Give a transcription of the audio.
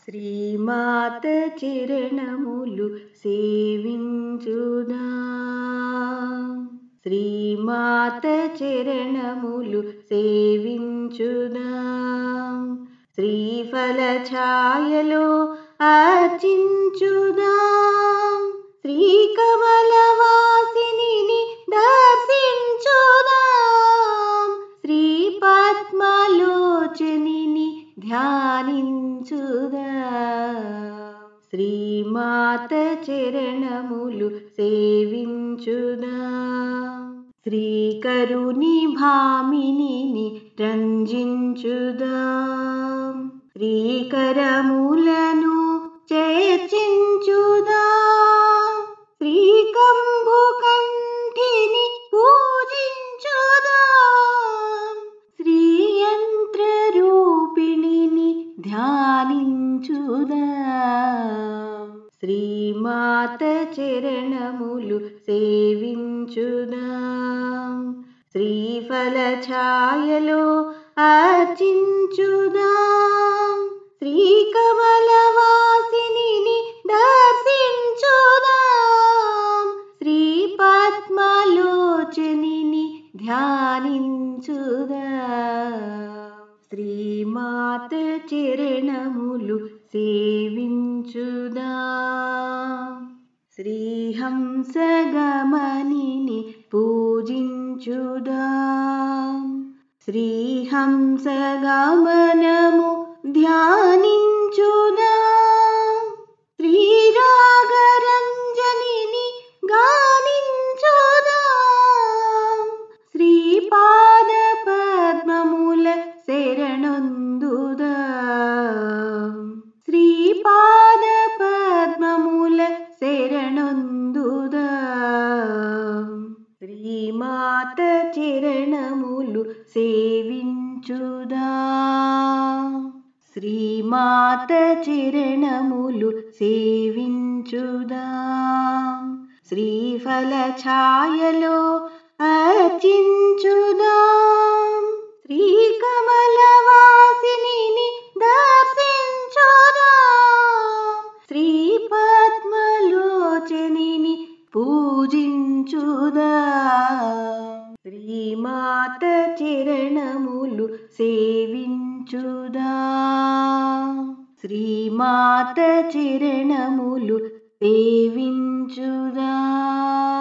శ్రీమాత చరణములు సేవించుదా శ్రీమాత చరణములు సేవించుదా శ్రీఫల ఛాయలో అర్చించుదా శ్రీకమలవాసిని దర్శించుదా శ్రీ పద్మలోచనిని ధ్యానించుదా శ్రీమాత చరణములు సేవించుదా శ్రీకరుని భామిని రంజించుదా శ్రీకరములను చేర్చించుదా శ్రీకంభు కంఠిని పూజించుదా శ్రీయంత్ర రూపిణిని ధ్యానించుదా శ్రీమాత చరణములు సేవించుదా శ్రీఫల ఛాయలో అర్చించుదా శ్రీకమలవాసిని దర్శించుదా శ్రీ పద్మలోచనిని ధ్యానించుదా శ్రీమాత చరణములు సేవించుదా శ్రీహంసగమనిని పూజించుదా శ్రీహంసగమనము ధ్యానించుదా శ్రీరాగరంజనిని గానించుదా శ్రీపాద పద్మముల శరణొందుదా శ్రీపాద పద్మముల శరణొందుదా శ్రీమాత చరణములు సేవించుదా శ్రీమాత చరణములు సేవించుదా శ్రీఫల ఛాయలో అర్చించుదా శ్రీకమలవాసిని దర్శించుదా శ్రీ పద్మలోచనిని పూజించుదా శ్రీమాత చరణములు సేవించుదా శ్రీమాత చరణములు సేవించుదా